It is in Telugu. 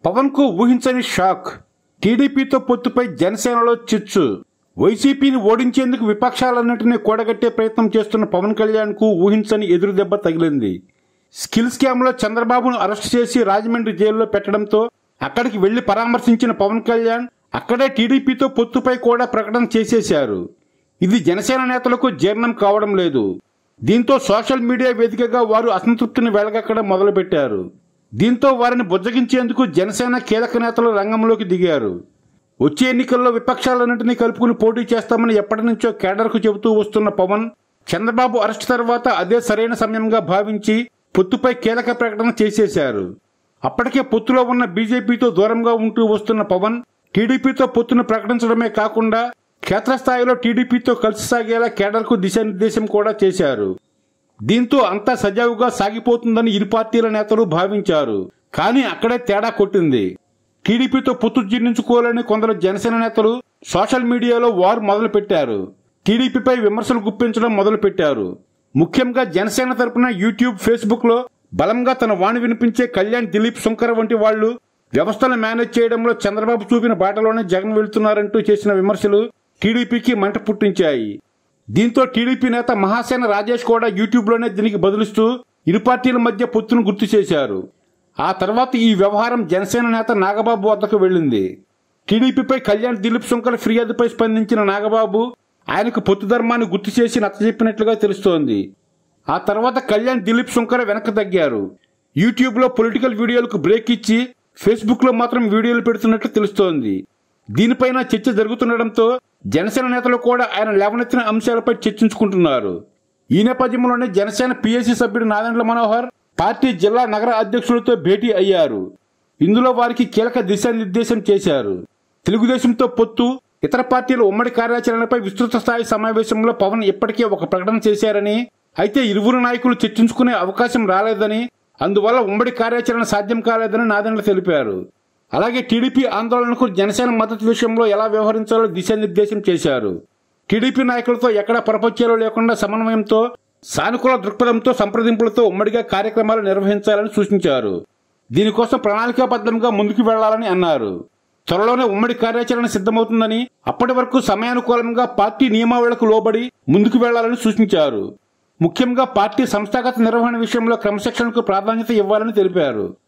పవన్ కు ఊహించని షాక్ టీడీపీతో పొత్తుపై జనసేనలో చిచ్చు వైసీపీని ఓడించేందుకు విపక్షాలన్నింటినీ కూడగట్టే ప్రయత్నం చేస్తున్న పవన్ కళ్యాణ్ కు ఊహించని ఎదురు దెబ్బ తగిలింది స్కిల్ స్కామ్ లో చంద్రబాబును అరెస్ట్ చేసి రాజమండ్రి జైల్లో పెట్టడంతో అక్కడికి వెళ్లి పరామర్శించిన పవన్ కళ్యాణ్ అక్కడే టీడీపీతో పొత్తుపై కూడా ప్రకటన చేసేశారు ఇది జనసేన నేతలకు జీర్ణం కావడం లేదు దీంతో సోషల్ మీడియా వేదికగా వారు అసంతృప్తిని వెళ్లగక్కడం మొదలుపెట్టారు దీంతో వారిని బుజ్జగించేందుకు జనసేన కీలక నేతలు రంగంలోకి దిగారు వచ్చే ఎన్నికల్లో విపక్షాలన్నింటినీ కలుపుకుని పోటీ చేస్తామని ఎప్పటి నుంచో కేడర్కు చెబుతూ వస్తున్న పవన్ చంద్రబాబు అరెస్ట్ తర్వాత అదే సరైన సమయంగా భావించి పొత్తుపై కీలక ప్రకటన చేసేశారు అప్పటికే పొత్తులో ఉన్న బీజేపీతో దూరంగా ఉంటూ వస్తున్న పవన్ టీడీపీతో పొత్తును ప్రకటించడమే కాకుండా క్షేత్రస్థాయిలో టీడీపీతో కలిసి సాగేలా కేడర్కు దిశానిర్దేశం కూడా చేశారు దీంతో అంతా సజావుగా సాగిపోతుందని ఇరు పార్టీల నేతలు భావించారు కానీ అక్కడే తేడా కొట్టింది టీడీపీతో పొత్తు జీర్ణించుకోవాలని కొందరు జనసేన నేతలు సోషల్ మీడియాలో వారు మొదలుపెట్టారు టీడీపీపై విమర్శలు గుప్పించడం మొదలుపెట్టారు ముఖ్యంగా జనసేన తరపున యూట్యూబ్ ఫేస్బుక్ లో బలంగా తన వాణి వినిపించే కళ్యాణ్ దిలీప్ శంకర్ వంటి వాళ్లు వ్యవస్థను మేనేజ్ చేయడంలో చంద్రబాబు చూపిన బాటలోనే జగన్ వెళ్తున్నారంటూ చేసిన విమర్శలు టీడీపీకి మంట పుట్టించాయి దీంతో టీడీపీ నేత మహాసేన రాజేష్ కూడా యూట్యూబ్లోనే దీనికి బదులిస్తూ ఇరు పార్టీల మధ్య పొత్తును గుర్తు చేశారు ఆ తర్వాత ఈ వ్యవహారం జనసేన నేత నాగబాబు వద్దకు వెళ్ళింది టీడీపీపై కళ్యాణ్ దిలీప్ శంకర్ ఫిర్యాదుపై స్పందించిన నాగబాబు ఆయనకు పొత్తు ధర్మాన్ని గుర్తు చేసి నచ్చజెప్పినట్లుగా తెలుస్తోంది ఆ తర్వాత కళ్యాణ్ దిలీప్ శంకర్ వెనక్కి తగ్గారు యూట్యూబ్లో పొలిటికల్ వీడియోలకు బ్రేక్ ఇచ్చి ఫేస్బుక్లో మాత్రం వీడియోలు పెడుతున్నట్లు తెలుస్తోంది దీనిపైన చర్చ జరుగుతుండటంతో జనసేన నేతలు కూడా ఆయన లేవనెత్తిన అంశాలపై చర్చించుకుంటున్నారు ఈ నేపథ్యంలోనే జనసేన పీఎస్సీ సభ్యుడు నాదెండ్ల మనోహర్ పార్టీ జిల్లా నగర అధ్యక్షులతో భేటీ అయ్యారు ఇందులో వారికి కీలక దిశానిర్దేశం చేశారు తెలుగుదేశంతో పొత్తు ఇతర పార్టీల ఉమ్మడి కార్యాచరణపై విస్తృత స్థాయి సమావేశంలో పవన్ ఇప్పటికే ఒక ప్రకటన చేశారని అయితే ఇరువురు నాయకులు చర్చించుకునే అవకాశం రాలేదని అందువల్ల ఉమ్మడి కార్యాచరణ సాధ్యం కాలేదని నాదెండ్ల తెలిపారు అలాగే టీడీపీ ఆందోళనకు జనసేన మద్దతు విషయంలో ఎలా వ్యవహరించాలో దిశానిర్దేశం చేశారు టీడీపీ నాయకులతో ఎక్కడ పరపత్యాలు లేకుండా సమన్వయంతో సానుకూల దృక్పథంతో సంప్రదింపులతో ఉమ్మడిగా కార్యక్రమాలు నిర్వహించాలని సూచించారు దీనికోసం ప్రణాళికాబద్ధంగా ముందుకు వెళ్లాలని అన్నారు త్వరలోనే ఉమ్మడి కార్యాచరణ సిద్ధమవుతుందని అప్పటి వరకు సమయానుకూలంగా పార్టీ నియమావళికి లోబడి ముందుకు వెళ్లాలని సూచించారు ముఖ్యంగా పార్టీ సంస్థాగత నిర్వహణ విషయంలో క్రమశిక్షణకు ప్రాధాన్యత ఇవ్వాలని తెలిపారు